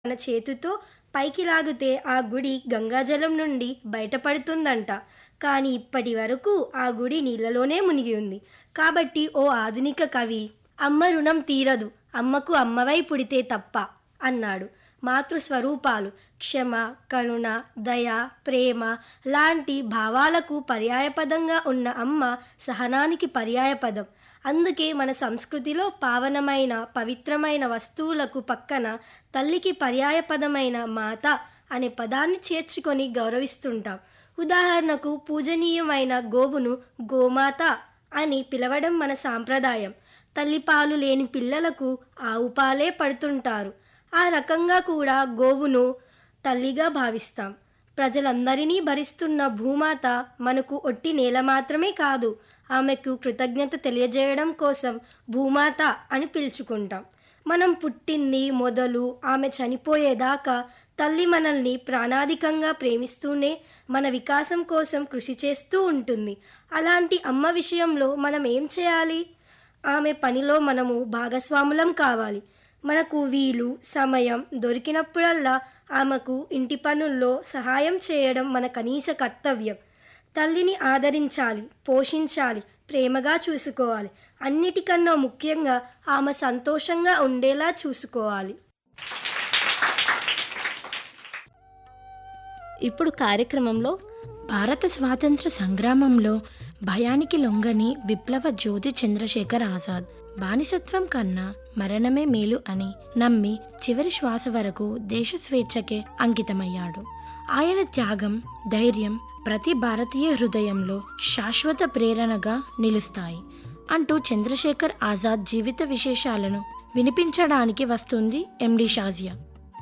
తన చేతితో పైకి లాగితే ఆ గుడి గంగాజలం నుండి బయటపడుతుందంట కానీ ఇప్పటి వరకు ఆ గుడి నీళ్ళలోనే మునిగి ఉంది కాబట్టి ఓ ఆధునిక కవి అమ్మ రుణం తీరదు అమ్మకు అమ్మవై పుడితే తప్ప అన్నాడు మాతృస్వరూపాలు క్షమ కరుణ దయ ప్రేమ లాంటి భావాలకు పర్యాయపదంగా ఉన్న అమ్మ సహనానికి పర్యాయపదం అందుకే మన సంస్కృతిలో పావనమైన పవిత్రమైన వస్తువులకు పక్కన తల్లికి పర్యాయపదమైన మాత అనే పదాన్ని చేర్చుకొని గౌరవిస్తుంటాం ఉదాహరణకు పూజనీయమైన గోవును గోమాత అని పిలవడం మన సాంప్రదాయం తల్లిపాలు లేని పిల్లలకు ఆవు పాలే పడుతుంటారు ఆ రకంగా కూడా గోవును తల్లిగా భావిస్తాం ప్రజలందరినీ భరిస్తున్న భూమాత మనకు ఒట్టి నేల మాత్రమే కాదు ఆమెకు కృతజ్ఞత తెలియజేయడం కోసం భూమాత అని పిలుచుకుంటాం మనం పుట్టింది మొదలు ఆమె చనిపోయేదాకా తల్లి మనల్ని ప్రాణాధికంగా ప్రేమిస్తూనే మన వికాసం కోసం కృషి చేస్తూ ఉంటుంది అలాంటి అమ్మ విషయంలో మనం ఏం చేయాలి ఆమె పనిలో మనము భాగస్వాములం కావాలి మనకు వీలు సమయం దొరికినప్పుడల్లా ఆమెకు ఇంటి పనుల్లో సహాయం చేయడం మన కనీస కర్తవ్యం తల్లిని ఆదరించాలి పోషించాలి ప్రేమగా చూసుకోవాలి అన్నిటికన్నా ముఖ్యంగా ఆమె సంతోషంగా ఉండేలా చూసుకోవాలి ఇప్పుడు కార్యక్రమంలో భారత స్వాతంత్ర సంగ్రామంలో భయానికి లొంగని విప్లవ జ్యోతి చంద్రశేఖర్ ఆజాద్ బానిసత్వం కన్నా మరణమే మేలు అని నమ్మి చివరి శ్వాస వరకు దేశ స్వేచ్ఛకే అంకితమయ్యాడు ఆయన త్యాగం ధైర్యం ప్రతి భారతీయ హృదయంలో శాశ్వత ప్రేరణగా నిలుస్తాయి అంటూ చంద్రశేఖర్ ఆజాద్ జీవిత విశేషాలను వినిపించడానికి వస్తుంది ఎండి షాజియా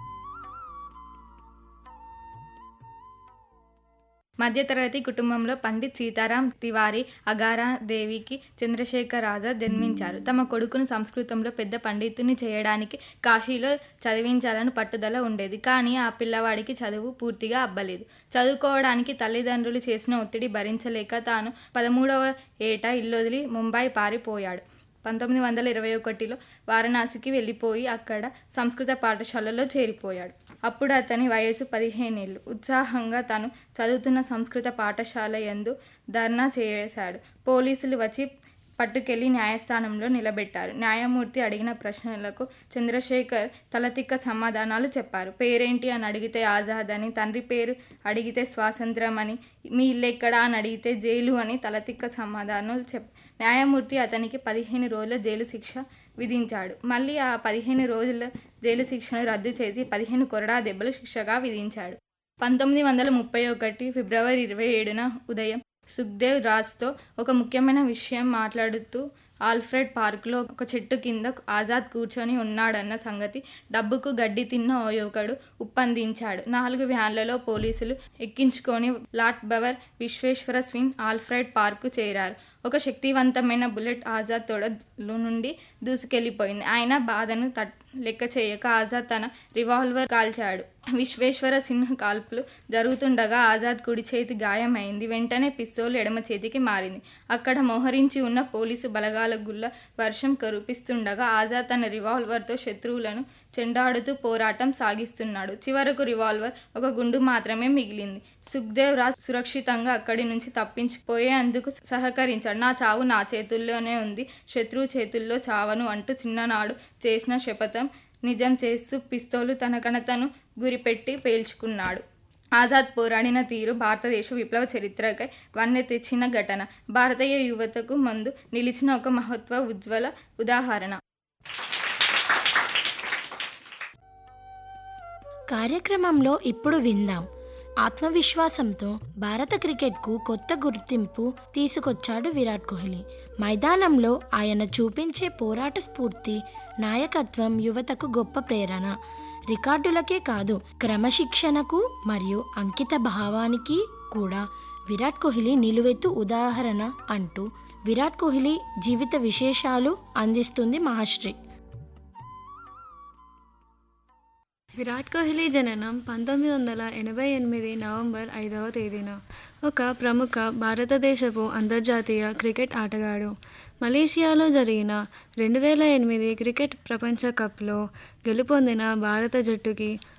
మధ్యతరగతి కుటుంబంలో పండిత్ సీతారాం తివారీ అగారా దేవికి చంద్రశేఖర్ ఆజాద్ జన్మించారు తమ కొడుకును సంస్కృతంలో పెద్ద పండితుని చేయడానికి కాశీలో చదివించాలని పట్టుదల ఉండేది కానీ ఆ పిల్లవాడికి చదువు పూర్తిగా అబ్బలేదు చదువుకోవడానికి తల్లిదండ్రులు చేసిన ఒత్తిడి భరించలేక తాను పదమూడవ ఏట ఇల్లొదిలి ముంబై పారిపోయాడు పంతొమ్మిది వందల ఇరవై ఒకటిలో వారణాసికి వెళ్ళిపోయి అక్కడ సంస్కృత పాఠశాలలో చేరిపోయాడు అప్పుడు అతని వయసు పదిహేనేళ్ళు ఉత్సాహంగా తను చదువుతున్న సంస్కృత పాఠశాల యందు ధర్నా చేశాడు పోలీసులు వచ్చి పట్టుకెళ్లి న్యాయస్థానంలో నిలబెట్టారు న్యాయమూర్తి అడిగిన ప్రశ్నలకు చంద్రశేఖర్ తలతిక్క సమాధానాలు చెప్పారు పేరేంటి అని అడిగితే ఆజాద్ అని తండ్రి పేరు అడిగితే స్వాతంత్రం అని మీ ఇల్లెక్కడా అని అడిగితే జైలు అని తలతిక్క సమాధానాలు చెప్ న్యాయమూర్తి అతనికి పదిహేను రోజుల జైలు శిక్ష విధించాడు మళ్ళీ ఆ పదిహేను రోజుల జైలు శిక్షను రద్దు చేసి పదిహేను కొరడా దెబ్బలు శిక్షగా విధించాడు పంతొమ్మిది వందల ముప్పై ఒకటి ఫిబ్రవరి ఇరవై ఏడున ఉదయం సుఖ్దేవ్ రాజ్తో ఒక ముఖ్యమైన విషయం మాట్లాడుతూ ఆల్ఫ్రెడ్ పార్క్లో ఒక చెట్టు కింద ఆజాద్ కూర్చొని ఉన్నాడన్న సంగతి డబ్బుకు గడ్డి తిన్న ఓ యువకుడు ఉప్పందించాడు నాలుగు వ్యాన్లలో పోలీసులు ఎక్కించుకొని లాట్ బవర్ విశ్వేశ్వర స్విన్ ఆల్ఫ్రెడ్ పార్కు చేరారు ఒక శక్తివంతమైన బుల్లెట్ ఆజాద్ తొడలో నుండి దూసుకెళ్లిపోయింది ఆయన బాధను తట్ లెక్క చేయక ఆజాద్ తన రివాల్వర్ కాల్చాడు విశ్వేశ్వర సిన్హ కాల్పులు జరుగుతుండగా ఆజాద్ కుడి చేతి గాయమైంది వెంటనే పిస్తోల్ ఎడమ చేతికి మారింది అక్కడ మోహరించి ఉన్న పోలీసు బలగాల గుల్ల వర్షం కురిపిస్తుండగా ఆజాద్ తన రివాల్వర్తో శత్రువులను చెండాడుతూ పోరాటం సాగిస్తున్నాడు చివరకు రివాల్వర్ ఒక గుండు మాత్రమే మిగిలింది సుఖ్దేవ్ రాజ్ సురక్షితంగా అక్కడి నుంచి తప్పించిపోయేందుకు సహకరించాడు నా చావు నా చేతుల్లోనే ఉంది శత్రువు చేతుల్లో చావను అంటూ చిన్ననాడు చేసిన శపథం నిజం చేస్తూ పిస్తోలు తన కనతను గురిపెట్టి పేల్చుకున్నాడు ఆజాద్ పోరాడిన తీరు భారతదేశ విప్లవ చరిత్రకై వన్నె తెచ్చిన ఘటన భారతీయ యువతకు ముందు నిలిచిన ఒక మహత్వ ఉజ్వల ఉదాహరణ కార్యక్రమంలో ఇప్పుడు విందాం ఆత్మవిశ్వాసంతో భారత క్రికెట్కు కొత్త గుర్తింపు తీసుకొచ్చాడు విరాట్ కోహ్లీ మైదానంలో ఆయన చూపించే పోరాట స్ఫూర్తి నాయకత్వం యువతకు గొప్ప ప్రేరణ రికార్డులకే కాదు క్రమశిక్షణకు మరియు అంకిత భావానికి కూడా విరాట్ కోహ్లీ నిలువెత్తు ఉదాహరణ అంటూ విరాట్ కోహ్లీ జీవిత విశేషాలు అందిస్తుంది మహాశ్రీ విరాట్ కోహ్లీ జననం పంతొమ్మిది వందల ఎనభై ఎనిమిది నవంబర్ ఐదవ తేదీన ఒక ప్రముఖ భారతదేశపు అంతర్జాతీయ క్రికెట్ ఆటగాడు మలేషియాలో జరిగిన రెండు వేల ఎనిమిది క్రికెట్ ప్రపంచ కప్లో గెలుపొందిన భారత జట్టుకి